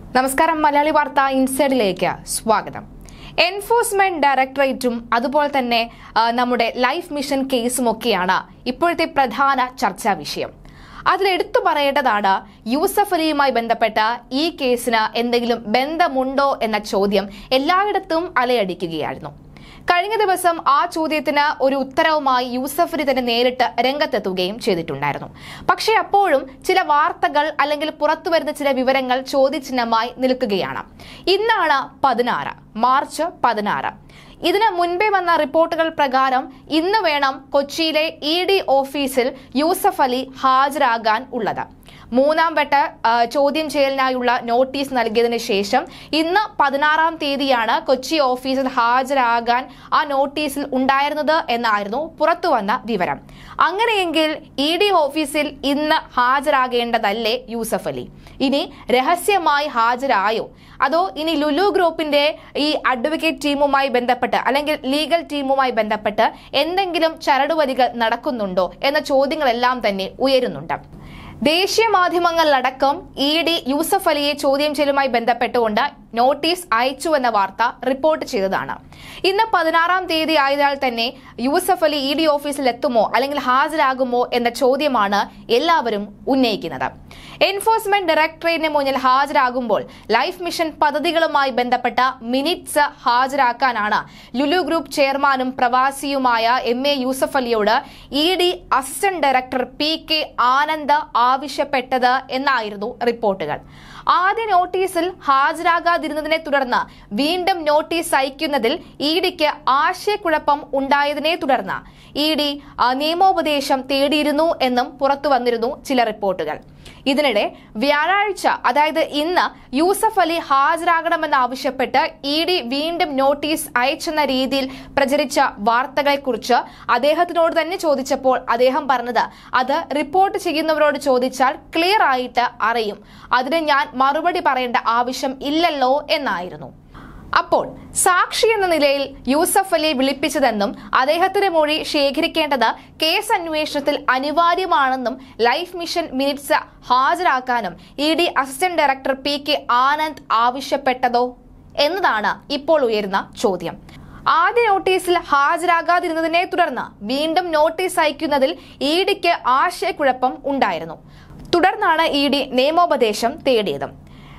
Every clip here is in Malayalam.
നമസ്കാരം മലയാളി വാർത്ത ഇൻസൈഡിലേക്ക് സ്വാഗതം എൻഫോഴ്സ്മെന്റ് ഡയറക്ടറേറ്റും അതുപോലെ തന്നെ ആ, നമ്മുടെ ലൈഫ് മിഷൻ കേസും ഒക്കെയാണ് ഇപ്പോഴത്തെ പ്രധാന ചർച്ചാ വിഷയം അതിലെടുത്തു പറയേണ്ടതാണ് യൂസഫ് അലിയുമായി ബന്ധപ്പെട്ട ഈ കേസിന് എന്തെങ്കിലും ബന്ധമുണ്ടോ എന്ന ചോദ്യം എല്ലായിടത്തും അലയടിക്കുകയായിരുന്നു കഴിഞ്ഞ ദിവസം ആ ചോദ്യത്തിന് ഒരു ഉത്തരവുമായി യൂസഫ് അലി തന്നെ നേരിട്ട് രംഗത്തെത്തുകയും ചെയ്തിട്ടുണ്ടായിരുന്നു പക്ഷേ അപ്പോഴും ചില വാർത്തകൾ അല്ലെങ്കിൽ പുറത്തു വരുന്ന ചില വിവരങ്ങൾ ചോദ്യചിഹ്നമായി നിൽക്കുകയാണ് ഇന്നാണ് പതിനാറ് മാർച്ച് പതിനാറ് ഇതിന് മുൻപേ വന്ന റിപ്പോർട്ടുകൾ പ്രകാരം ഇന്ന് വേണം കൊച്ചിയിലെ ഇ ഡി ഓഫീസിൽ യൂസഫ് അലി ഹാജരാകാൻ ഉള്ളത് മൂന്നാം വട്ട ആ, ചോദ്യം ചെയ്യലിനായുള്ള നോട്ടീസ് നൽകിയതിനു ശേഷം ഇന്ന് പതിനാറാം തീയതിയാണ് കൊച്ചി ഓഫീസിൽ ഹാജരാകാൻ ആ നോട്ടീസിൽ ഉണ്ടായിരുന്നത് എന്നായിരുന്നു പുറത്തുവന്ന വിവരം അങ്ങനെയെങ്കിൽ ഇ ഡി ഓഫീസിൽ ഇന്ന് ഹാജരാകേണ്ടതല്ലേ യൂസഫ് അലി ഇനി രഹസ്യമായി ഹാജരായോ അതോ ഇനി ലുലു ഗ്രൂപ്പിന്റെ ഈ അഡ്വക്കേറ്റ് ടീമുമായി ബന്ധപ്പെട്ട് അല്ലെങ്കിൽ ലീഗൽ ടീമുമായി ബന്ധപ്പെട്ട് എന്തെങ്കിലും ചരടുവലികൾ നടക്കുന്നുണ്ടോ എന്ന ചോദ്യങ്ങളെല്ലാം തന്നെ ഉയരുന്നുണ്ട് ദേശീയ മാധ്യമങ്ങളിലടക്കം ഇ ഡി യൂസഫ് അലിയെ ചോദ്യം ചെയ്യലുമായി ബന്ധപ്പെട്ടുകൊണ്ട് നോട്ടീസ് അയച്ചു എന്ന വാർത്ത റിപ്പോർട്ട് ചെയ്തതാണ് ഇന്ന് പതിനാറാം തീയതി ആയതിനാൽ തന്നെ യൂസഫ് അലി ഇ ഡി ഓഫീസിൽ എത്തുമോ അല്ലെങ്കിൽ ഹാജരാകുമോ എന്ന ചോദ്യമാണ് എല്ലാവരും ഉന്നയിക്കുന്നത് എൻഫോഴ്സ്മെന്റ് ഡയറക്ടറേറ്റിന് മുന്നിൽ ഹാജരാകുമ്പോൾ ലൈഫ് മിഷൻ പദ്ധതികളുമായി ബന്ധപ്പെട്ട മിനിറ്റ്സ് ഹാജരാക്കാനാണ് ലുലു ഗ്രൂപ്പ് ചെയർമാനും പ്രവാസിയുമായ എം എ യൂസഫ് അലിയോട് E D assistant director P K Anand ആവശ്യപ്പെട്ടത് എന്നായിരുന്നു റിപ്പോർട്ടുകൾ ആദ്യ നോട്ടീസിൽ ഹാജരാകാതിരുന്നതിനെ തുടർന്ന് വീണ്ടും നോട്ടീസ് അയക്കുന്നതിൽ ഇ ഡിക്ക് ആശയക്കുഴപ്പം ഉണ്ടായതിനെ തുടർന്ന് ഇ ഡി നിയമോപദേശം തേടിയിരുന്നു എന്നും പുറത്തു വന്നിരുന്നു ചില റിപ്പോർട്ടുകൾ ഇതിനിടെ വ്യാഴാഴ്ച അതായത് ഇന്ന് യൂസഫ് അലി ഹാജരാകണമെന്നാവശ്യപ്പെട്ട് ഇ ഡി വീണ്ടും നോട്ടീസ് അയച്ചെന്ന രീതിയിൽ പ്രചരിച്ച വാർത്തകളെക്കുറിച്ച് അദ്ദേഹത്തിനോട് തന്നെ ചോദിച്ചപ്പോൾ അദ്ദേഹം പറഞ്ഞത് അത് റിപ്പോർട്ട് ചെയ്യുന്നവരോട് ചോദിച്ചാൽ ക്ലിയർ ആയിട്ട് അറിയും അതിന് ഞാൻ മറുപടി പറയേണ്ട ആവശ്യം ഇല്ലല്ലോ എന്നായിരുന്നു അപ്പോൾ സാക്ഷി എന്ന നിലയിൽ യൂസഫ് അലിയെ വിളിപ്പിച്ചതെന്നും അദ്ദേഹത്തിന്റെ മൊഴി ശേഖരിക്കേണ്ടത് കേസ് അന്വേഷണത്തിൽ അനിവാര്യമാണെന്നും ലൈഫ് മിഷൻ മിനിറ്റ്സ് ഹാജരാക്കാനും E D assistant director P K Anand ആവശ്യപ്പെട്ടതോ എന്നതാണ് ഇപ്പോൾ ഉയരുന്ന ചോദ്യം ആദ്യ നോട്ടീസിൽ ഹാജരാകാതിരുന്നതിനെ തുടർന്ന് വീണ്ടും നോട്ടീസ് അയക്കുന്നതിൽ ഇ ഡിക്ക് ആശയക്കുഴപ്പം ഉണ്ടായിരുന്നു തുടർന്നാണ് ഇ ഡി നിയമോപദേശം തേടിയത്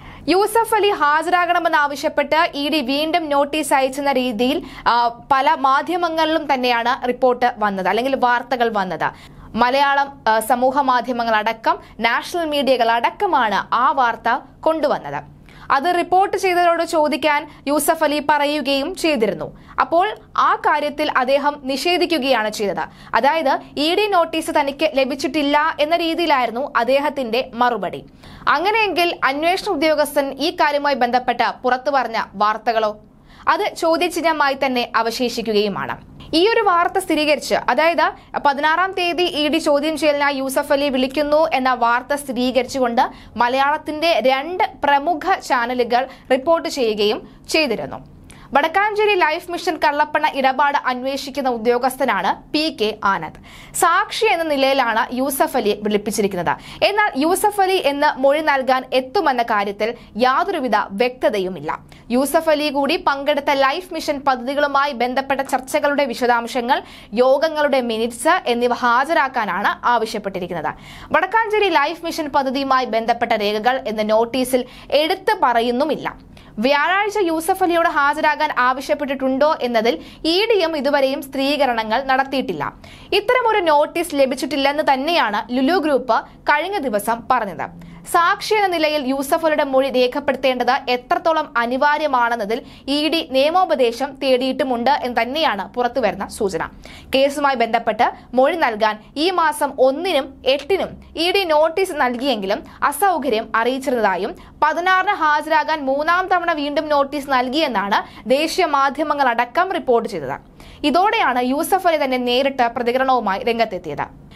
യൂസഫ് അലി ഹാജരാകണമെന്നാവശ്യപ്പെട്ട് ഇ ഡി വീണ്ടും നോട്ടീസ് അയച്ചെന്ന രീതിയിൽ ആ, പല മാധ്യമങ്ങളിലും തന്നെയാണ് റിപ്പോർട്ട് വന്നത് അല്ലെങ്കിൽ വാർത്തകൾ വന്നത് മലയാളം ആ, സമൂഹ മാധ്യമങ്ങളടക്കം നാഷണൽ മീഡിയകൾ അടക്കമാണ് ആ വാർത്ത കൊണ്ടുവന്നത് അത് റിപ്പോർട്ട് ചെയ്തവരോട് ചോദിക്കാൻ യൂസഫ് അലി പറയുകയും ചെയ്തിരുന്നു അപ്പോൾ ആ കാര്യത്തിൽ അദ്ദേഹം നിഷേധിക്കുകയാണ് ചെയ്തത് അതായത് ഇ ഡി നോട്ടീസ് തനിക്ക് ലഭിച്ചിട്ടില്ല എന്ന രീതിയിലായിരുന്നു അദ്ദേഹത്തിന്റെ മറുപടി അങ്ങനെയെങ്കിൽ അന്വേഷണ ഉദ്യോഗസ്ഥൻ ഈ കാര്യവുമായി ബന്ധപ്പെട്ട് പുറത്തു പറഞ്ഞ വാർത്തകളോ അത് ചോദ്യചിഹ്നമായി തന്നെ അവശേഷിക്കുകയുമാണ് ഈ ഒരു വാർത്ത സ്ഥിരീകരിച്ച് അതായത് പതിനാറാം തീയതി ഇ ഡി ചോദ്യം ചെയ്യലിനായി യൂസഫ് അലി വിളിക്കുന്നു എന്ന വാർത്ത സ്ഥിരീകരിച്ചുകൊണ്ട് മലയാളത്തിന്റെ രണ്ട് പ്രമുഖ ചാനലുകൾ റിപ്പോർട്ട് ചെയ്യുകയും ചെയ്തിരുന്നു വടക്കാഞ്ചേരി ലൈഫ് മിഷൻ കള്ളപ്പണ ഇടപാട് അന്വേഷിക്കുന്ന ഉദ്യോഗസ്ഥനാണ് പി കെ ആനന്ദ് സാക്ഷി എന്ന നിലയിലാണ് യൂസഫ് അലിയെ വിളിപ്പിച്ചിരിക്കുന്നത് എന്നാൽ യൂസഫ് അലി എന്ന് മൊഴി നൽകാൻ എത്തുമെന്ന കാര്യത്തിൽ യാതൊരുവിധ വ്യക്തതയുമില്ല യൂസഫ് അലി കൂടി പങ്കെടുത്ത ലൈഫ് മിഷൻ പദ്ധതികളുമായി ബന്ധപ്പെട്ട ചർച്ചകളുടെ വിശദാംശങ്ങൾ യോഗങ്ങളുടെ മിനിറ്റ്സ് എന്നിവ ഹാജരാക്കാനാണ് ആവശ്യപ്പെട്ടിരിക്കുന്നത് വടക്കാഞ്ചേരി ലൈഫ് മിഷൻ പദ്ധതിയുമായി ബന്ധപ്പെട്ട രേഖകൾ എന്ന നോട്ടീസിൽ എടുത്തു പറയുന്നുമില്ല വ്യാഴാഴ്ച യൂസഫ് അലിയോട് ഹാജരാകാൻ ആവശ്യപ്പെട്ടിട്ടുണ്ടോ എന്നതിൽ ഇ ഡിയും ഇതുവരെയും സ്ഥിരീകരണങ്ങൾ നടത്തിയിട്ടില്ല ഇത്തരമൊരു നോട്ടീസ് ലഭിച്ചിട്ടില്ലെന്ന് തന്നെയാണ് ലുലു ഗ്രൂപ്പ് കഴിഞ്ഞ ദിവസം പറഞ്ഞത് സാക്ഷി എന്ന നിലയിൽ യൂസഫ് അലിയുടെ മൊഴി രേഖപ്പെടുത്തേണ്ടത് എത്രത്തോളം അനിവാര്യമാണെന്നതിൽ ഇ ഡി നിയമോപദേശം തേടിയിട്ടുമുണ്ട് എന്ന് തന്നെയാണ് പുറത്തുവരുന്ന സൂചന കേസുമായി ബന്ധപ്പെട്ട് മൊഴി നൽകാൻ ഈ മാസം ഒന്നിനും എട്ടിനും ഇ ഡി നോട്ടീസ് നൽകിയെങ്കിലും അസൗകര്യം അറിയിച്ചിരുന്നതായും പതിനാറിന് ഹാജരാകാൻ മൂന്നാം തവണ വീണ്ടും നോട്ടീസ് നൽകിയെന്നാണ് ദേശീയ മാധ്യമങ്ങളടക്കം റിപ്പോർട്ട് ചെയ്തത് ഇതോടെയാണ് യൂസഫ് അലി തന്നെ നേരിട്ട് പ്രതികരണവുമായി രംഗത്തെത്തിയത്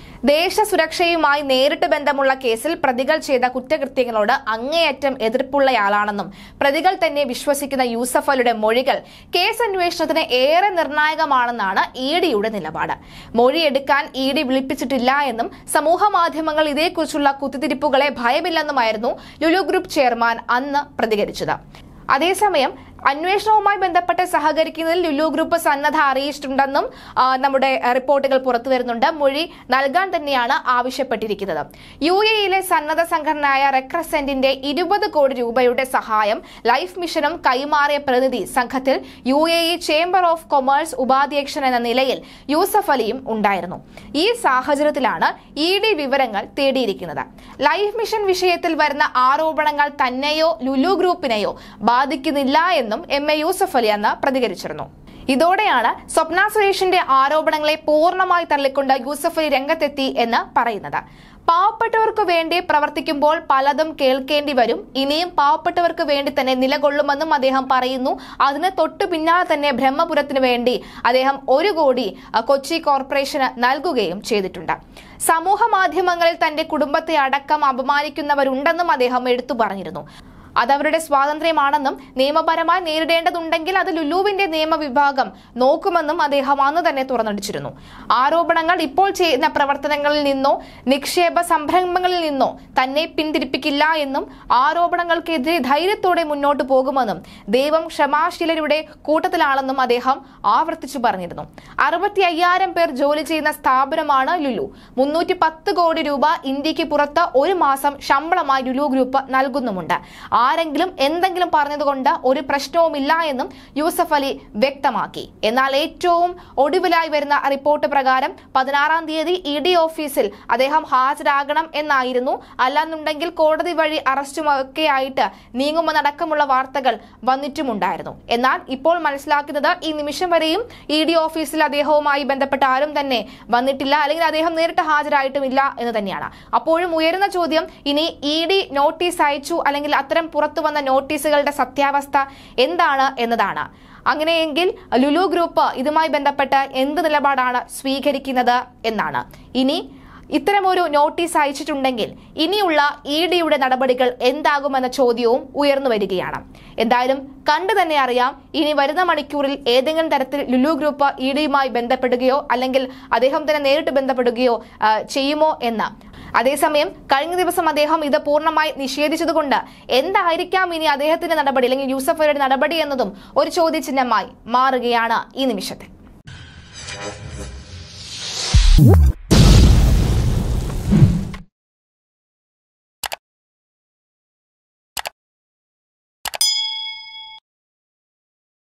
ദേശസുരക്ഷയുമായി നേരിട്ട് ബന്ധമുള്ള കേസിൽ പ്രതികൾ ചെയ്ത കുറ്റകൃത്യങ്ങളോട് അങ്ങേയറ്റം എതിർപ്പുള്ളയാളാണെന്നും പ്രതികൾ തന്നെ വിശ്വസിക്കുന്ന യൂസഫ് അലിയുടെ മൊഴികൾ കേസ് അന്വേഷണത്തിന് ഏറെ നിർണായകമാണെന്നാണ് ഇ ഡിയുടെ നിലപാട് മൊഴിയെടുക്കാൻ ഇ ഡി വിളിപ്പിച്ചിട്ടില്ല എന്നും സമൂഹ മാധ്യമങ്ങൾ ഇതേക്കുറിച്ചുള്ള കുത്തിത്തിരിപ്പുകളെ ഭയമില്ലെന്നുമായിരുന്നു ലുലു ഗ്രൂപ്പ് ചെയർമാൻ അന്ന് പ്രതികരിച്ചത് അതേസമയം അന്വേഷണവുമായി ബന്ധപ്പെട്ട് സഹകരിക്കുന്നതിൽ ലുലു ഗ്രൂപ്പ് സന്നദ്ധ അറിയിച്ചിട്ടുണ്ടെന്നും ആ, നമ്മുടെ റിപ്പോർട്ടുകൾ പുറത്തു വരുന്നുണ്ട് മൊഴി നൽകാൻ തന്നെയാണ് ആവശ്യപ്പെട്ടിരിക്കുന്നത് യു എയിലെ സന്നദ്ധ സംഘടനയായ റെക്രസെന്റിന്റെ ഇരുപത് കോടി രൂപയുടെ സഹായം ലൈഫ് മിഷനും കൈമാറിയ പ്രതിനിധി സംഘത്തിൽ U A E chamber of commerce ഉപാധ്യക്ഷൻ എന്ന നിലയിൽ യൂസഫ് അലിയും ഉണ്ടായിരുന്നു ഈ സാഹചര്യത്തിലാണ് ഇ ഡി വിവരങ്ങൾ തേടിയിരിക്കുന്നത് ലൈഫ് മിഷൻ വിഷയത്തിൽ വരുന്ന ആരോപണങ്ങൾ തന്നെയോ ലുലു ഗ്രൂപ്പിനെയോ ബാധിക്കുന്നില്ല എന്നും എം എ യൂസഫ് അലി അന്ന് പ്രതികരിച്ചിരുന്നു ഇതോടെയാണ് സ്വപ്ന സുരേഷിന്റെ ആരോപണങ്ങളെ പൂർണ്ണമായി തള്ളിക്കൊണ്ട് യൂസഫ് അലി രംഗത്തെത്തി എന്ന് പറയുന്നത് പാവപ്പെട്ടവർക്ക് വേണ്ടി പ്രവർത്തിക്കുമ്പോൾ പലതും കേൾക്കേണ്ടി വരും ഇനിയും പാവപ്പെട്ടവർക്ക് വേണ്ടി തന്നെ നിലകൊള്ളുമെന്നും അദ്ദേഹം പറയുന്നു അതിന് തൊട്ടു പിന്നാലെ തന്നെ ബ്രഹ്മപുരത്തിന് വേണ്ടി അദ്ദേഹം ഒരു കോടി അഹ്, കൊച്ചി കോർപ്പറേഷന് നൽകുകയും ചെയ്തിട്ടുണ്ട് സമൂഹ മാധ്യമങ്ങളിൽ തന്റെ കുടുംബത്തെ അടക്കം അപമാനിക്കുന്നവരുണ്ടെന്നും അദ്ദേഹം എടുത്തു പറഞ്ഞിരുന്നു അതവരുടെ സ്വാതന്ത്ര്യമാണെന്നും നിയമപരമായി നേരിടേണ്ടതുണ്ടെങ്കിൽ അത് ലുലുവിന്റെ നിയമവിഭാഗം നോക്കുമെന്നും അദ്ദേഹം അന്ന് തന്നെ തുറന്നടിച്ചിരുന്നു ആരോപണങ്ങൾ ഇപ്പോൾ ചെയ്യുന്ന പ്രവർത്തനങ്ങളിൽ നിന്നോ നിക്ഷേപ സംരംഭങ്ങളിൽ നിന്നോ തന്നെ പിന്തിരിപ്പിക്കില്ല എന്നും ആരോപണങ്ങൾക്കെതിരെ ധൈര്യത്തോടെ മുന്നോട്ട് പോകുമെന്നും ദൈവം ക്ഷമാശീലരുടെ കൂട്ടത്തിലാണെന്നും അദ്ദേഹം ആവർത്തിച്ചു പറഞ്ഞിരുന്നു അറുപത്തി അയ്യായിരം പേർ ജോലി ചെയ്യുന്ന സ്ഥാപനമാണ് ലുലു മുന്നൂറ്റി പത്ത് കോടി രൂപ ഇന്ത്യക്ക് പുറത്ത് ഒരു മാസം ശമ്പളമായി ലുലു ഗ്രൂപ്പ് നൽകുന്നുമുണ്ട് ആരെങ്കിലും എന്തെങ്കിലും പറഞ്ഞതുകൊണ്ട് ഒരു പ്രശ്നവുമില്ല എന്നും യൂസഫ് അലി വ്യക്തമാക്കി എന്നാൽ ഏറ്റവും ഒടുവിലായി വരുന്ന റിപ്പോർട്ട് പ്രകാരം പതിനാറാം തീയതി ഇ ഡി ഓഫീസിൽ അദ്ദേഹം ഹാജരാകണം എന്നായിരുന്നു അല്ലാന്നുണ്ടെങ്കിൽ കോടതി വഴി അറസ്റ്റുമൊക്കെ ആയിട്ട് നീങ്ങുമെന്നടക്കമുള്ള വാർത്തകൾ വന്നിട്ടുമുണ്ടായിരുന്നു എന്നാൽ ഇപ്പോൾ മനസ്സിലാക്കുന്നത് ഈ നിമിഷം വരെയും ഇ ഡി ഓഫീസിൽ അദ്ദേഹവുമായി ബന്ധപ്പെട്ട ആരും തന്നെ വന്നിട്ടില്ല അല്ലെങ്കിൽ അദ്ദേഹം നേരിട്ട് ഹാജരായിട്ടുമില്ല എന്ന് തന്നെയാണ് അപ്പോഴും ഉയരുന്ന ചോദ്യം ഇനി ഇ ഡി നോട്ടീസ് അയച്ചു അല്ലെങ്കിൽ അത്തരം പുറത്തു വന്ന നോട്ടീസുകളുടെ സത്യാവസ്ഥ എന്താണ് എന്നതാണ് അങ്ങനെയെങ്കിൽ ലുലു ഗ്രൂപ്പ് ഇതുമായി ബന്ധപ്പെട്ട് എന്ത് നിലപാടാണ് സ്വീകരിക്കുന്നത് എന്നാണ് ഇനി ഇത്തരമൊരു നോട്ടീസ് അയച്ചിട്ടുണ്ടെങ്കിൽ ഇനിയുള്ള ഇ ഡിയുടെ നടപടികൾ എന്താകുമെന്ന ചോദ്യവും ഉയർന്നു വരികയാണ് എന്തായാലും കണ്ടു തന്നെ അറിയാം ഇനി വരുന്ന മണിക്കൂറിൽ ഏതെങ്കിലും തരത്തിൽ ലുലു ഗ്രൂപ്പ് ഇ ഡിയുമായി ബന്ധപ്പെടുകയോ അല്ലെങ്കിൽ അദ്ദേഹം തന്നെ നേരിട്ട് ബന്ധപ്പെടുകയോ ആ, ചെയ്യുമോ എന്ന് അതേസമയം കഴിഞ്ഞ ദിവസം അദ്ദേഹം ഇത് പൂർണ്ണമായി നിഷേധിച്ചതുകൊണ്ട് എന്തായിരിക്കാം ഇനി അദ്ദേഹത്തിന്റെ നടപടി അല്ലെങ്കിൽ യൂസഫ് അലിയുടെ നടപടി എന്നതും ഒരു ചോദ്യചിഹ്നമായി മാറുകയാണ് ഈ നിമിഷത്തിൽ